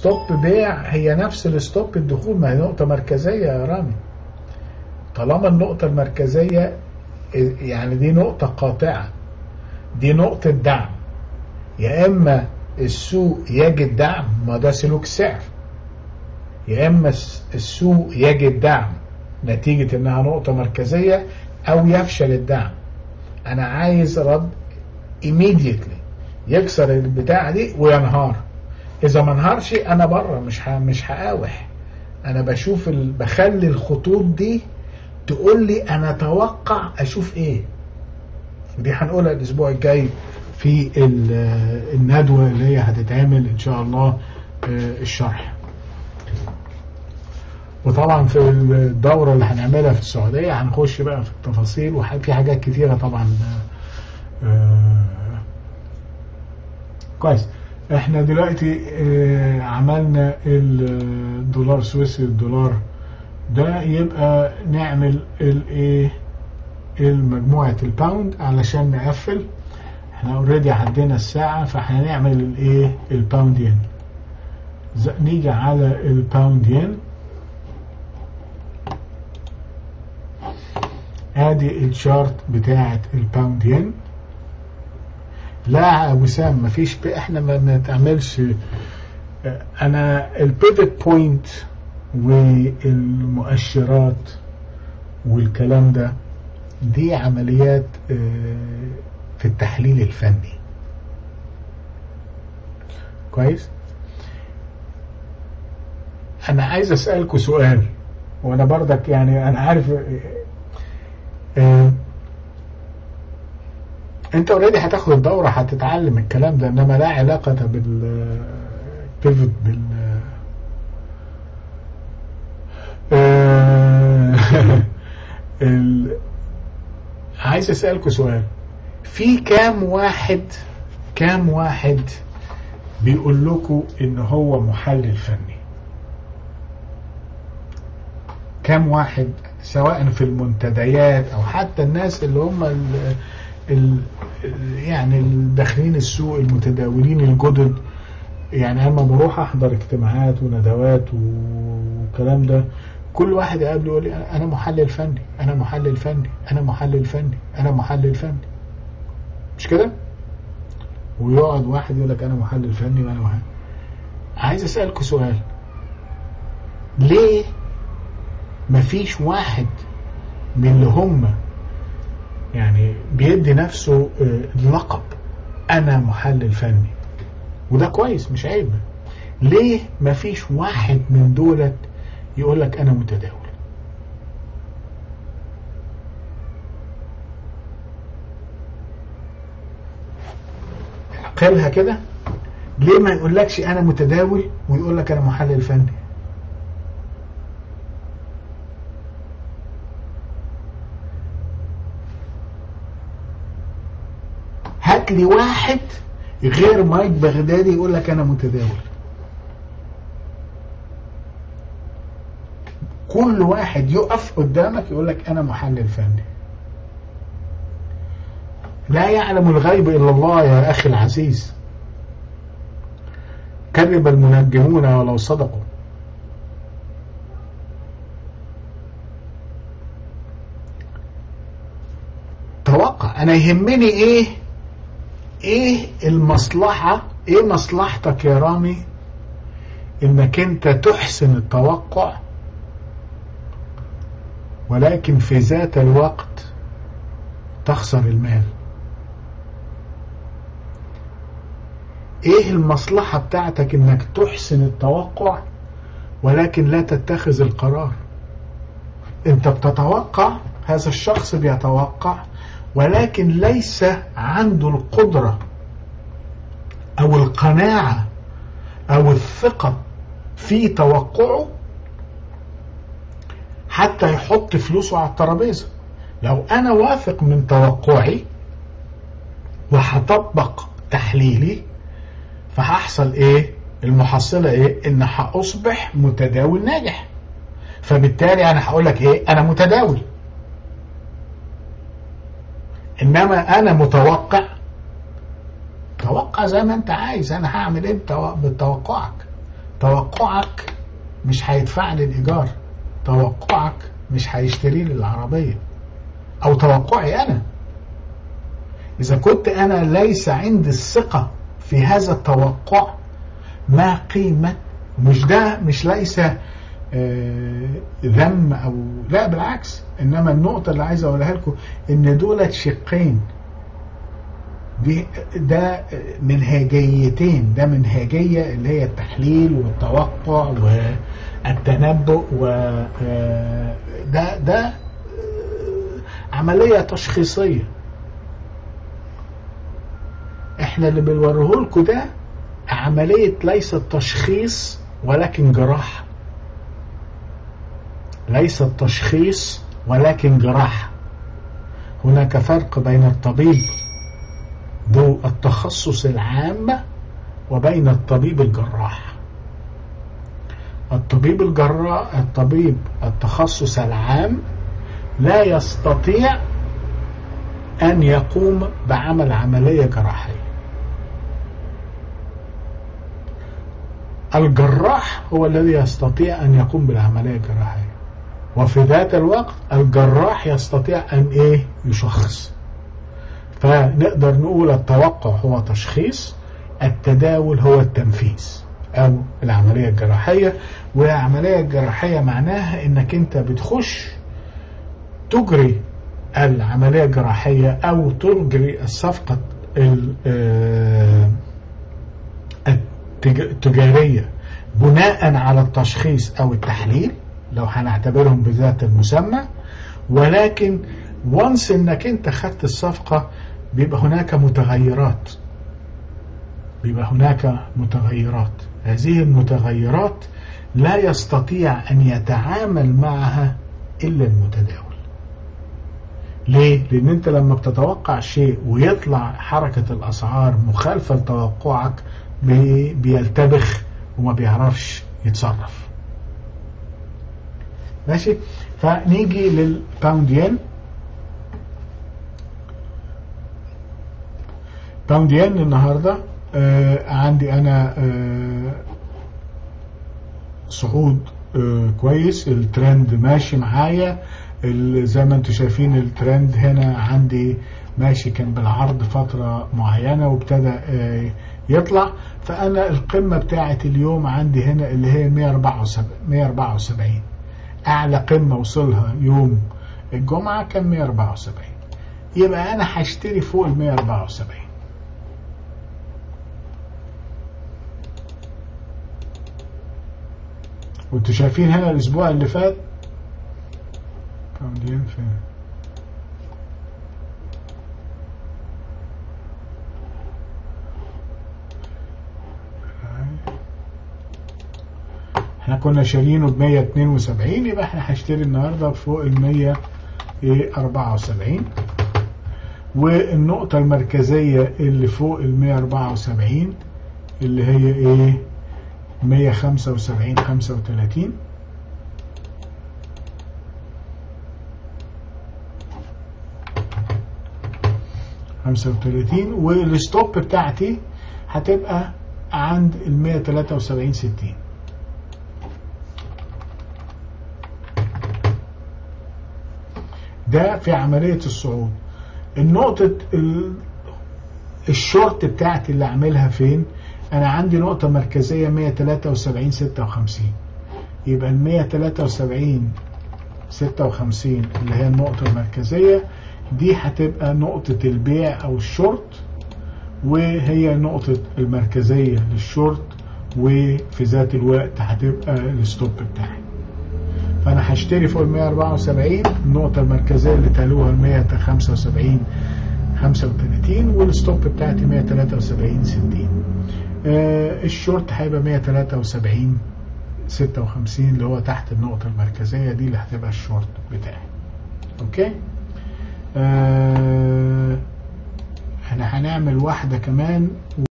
ستوب بيع هي نفس الستوب الدخول ما هي نقطة مركزية يا رامي طالما النقطة المركزية يعني دي نقطة قاطعة دي نقطة دعم يا إما السوق يجد دعم ما ده سلوك سعر يا إما السوق يجد دعم نتيجة إنها نقطة مركزية أو يفشل الدعم أنا عايز رد immediately يكسر البتاعة دي وينهار إذا ما انهارش أنا بره مش مش هقاوح أنا بشوف ال... بخلي الخطوط دي تقول لي أنا أتوقع أشوف إيه ودي هنقولها الأسبوع الجاي في الندوة اللي هي هتتعمل إن شاء الله الشرح وطبعا في الدورة اللي هنعملها في السعودية هنخش بقى في التفاصيل وفي حاجات كتيرة طبعا كويس احنا دلوقتي عملنا الدولار سويسري الدولار ده يبقى نعمل الايه المجموعة الباوند علشان نقفل احنا اوريدي عدينا الساعة فاحنا نعمل الايه الباوند ين نيجي على الباوند ين ادي الشارت بتاعة الباوند ين لا وسام مفيش احنا ما بنتعملش انا البيفت بوينت والمؤشرات والكلام ده دي عمليات في التحليل الفني كويس انا عايز اسالكوا سؤال وانا برضك يعني انا عارف اه انت اوريدي هتاخد الدوره هتتعلم الكلام ده انما لا علاقه بال بيفت بال ال... عايز اسالكوا سؤال في كام واحد كام واحد بيقول لكم ان هو محلل فني كام واحد سواء في المنتديات او حتى الناس اللي هم ال ال يعني داخلين السوق المتداولين الجدد يعني انا بروح احضر اجتماعات وندوات والكلام ده كل واحد يقابله يقول لي انا محلل فني انا محلل فني انا محلل فني انا محلل فني مش كده ويقعد واحد يقول لك انا محلل فني وانا محلل عايز اسالكوا سؤال ليه مفيش واحد من اللي هم يعني بيدي نفسه اللقب انا محلل فني وده كويس مش عيب ليه مفيش واحد من دولت يقول لك انا متداول عقلها كده ليه ما يقولكش انا متداول ويقول لك انا محلل فني هات لي واحد غير مايك بغدادي يقول لك انا متداول كل واحد يقف قدامك يقول لك انا محلل فني لا يعلم الغيب الا الله يا اخي العزيز كذب المنجمون ولو صدقوا توقع انا يهمني ايه ايه المصلحة ايه مصلحتك يا رامي انك انت تحسن التوقع ولكن في ذات الوقت تخسر المال ايه المصلحة بتاعتك انك تحسن التوقع ولكن لا تتخذ القرار انت بتتوقع هذا الشخص بيتوقع ولكن ليس عنده القدرة او القناعة او الثقة في توقعه حتى يحط فلوسه على الترابيزة لو انا واثق من توقعي وهطبق تحليلي فهحصل ايه المحصلة ايه ان هاصبح متداول ناجح فبالتالي انا هقول لك ايه انا متداول انما انا متوقع توقع زي ما انت عايز انا هعمل ايه بتوقعك توقعك مش هيدفع لي الإيجار توقعك مش هيشتري لي العربية أو توقعي أنا إذا كنت أنا ليس عندي الثقة في هذا التوقع ما قيمة مش ده مش ليس آه، ذم أو لا بالعكس إنما النقطة اللي عايز أقولها لكم إن دولت شقين دي ده منهجيتين ده منهجية اللي هي التحليل والتوقع والتنبؤ و آه، ده ده آه، عملية تشخيصية احنا اللي بنوريه لكم ده عملية ليست تشخيص ولكن جراحة ليست تشخيص ولكن جراحة هناك فرق بين الطبيب ذو التخصص العام وبين الطبيب الجراح الطبيب الجراح الطبيب التخصص العام لا يستطيع أن يقوم بعمل عملية جراحية الجراح هو الذي يستطيع أن يقوم بالعملية الجراحية وفي ذات الوقت الجراح يستطيع أن إيه يشخص فنقدر نقول التوقع هو تشخيص التداول هو التنفيذ أو العملية الجراحية والعملية الجراحية معناها إنك أنت بتخش تجري العملية الجراحية أو تجري الصفقة التجارية بناء على التشخيص أو التحليل لو هنعتبرهم بذات المسمى ولكن وانس انك انت خدت الصفقة بيبقى هناك متغيرات بيبقى هناك متغيرات هذه المتغيرات لا يستطيع أن يتعامل معها إلا المتداول ليه؟ لأن أنت لما بتتوقع شيء ويطلع حركة الأسعار مخالفة لتوقعك بيلتبخ وما بيعرفش يتصرف ماشي فنيجي للباوند ين باوند ين النهارده آه عندي انا آه صعود آه كويس الترند ماشي معايا زي ما انتم شايفين الترند هنا عندي ماشي كان بالعرض فترة معينة وابتدى آه يطلع فأنا القمة بتاعة اليوم عندي هنا اللي هي 174 174 أعلى قمة وصلها يوم الجمعة كان 174 يبقى أنا هشتري فوق ال 174 وانتوا شايفين هنا الأسبوع اللي فات باوندين فين احنا كنا شارينه ب 172 يبقى احنا هنشتري النهارده فوق ال 174 والنقطة المركزية اللي فوق ال 174 اللي هي ايه 175 35 35 والستوب بتاعتي هتبقى عند ال 173 60 ده في عملية الصعود النقطة الشورت بتاعتي اللي اعملها فين انا عندي نقطة مركزية 173 56 يبقى ال 173 56 اللي هي النقطة المركزية دي هتبقى نقطة البيع او الشورت وهي نقطة المركزية للشورت وفي ذات الوقت هتبقى الستوب بتاعي فانا هشتري فوق ال 174 النقطة المركزية اللي تلوها ال 175 35 والستوب بتاعتي 173 60 آه الشورت هيبقى 173 56 اللي هو تحت النقطة المركزية دي اللي هتبقى الشورت بتاعي اوكي آه احنا هنعمل واحدة كمان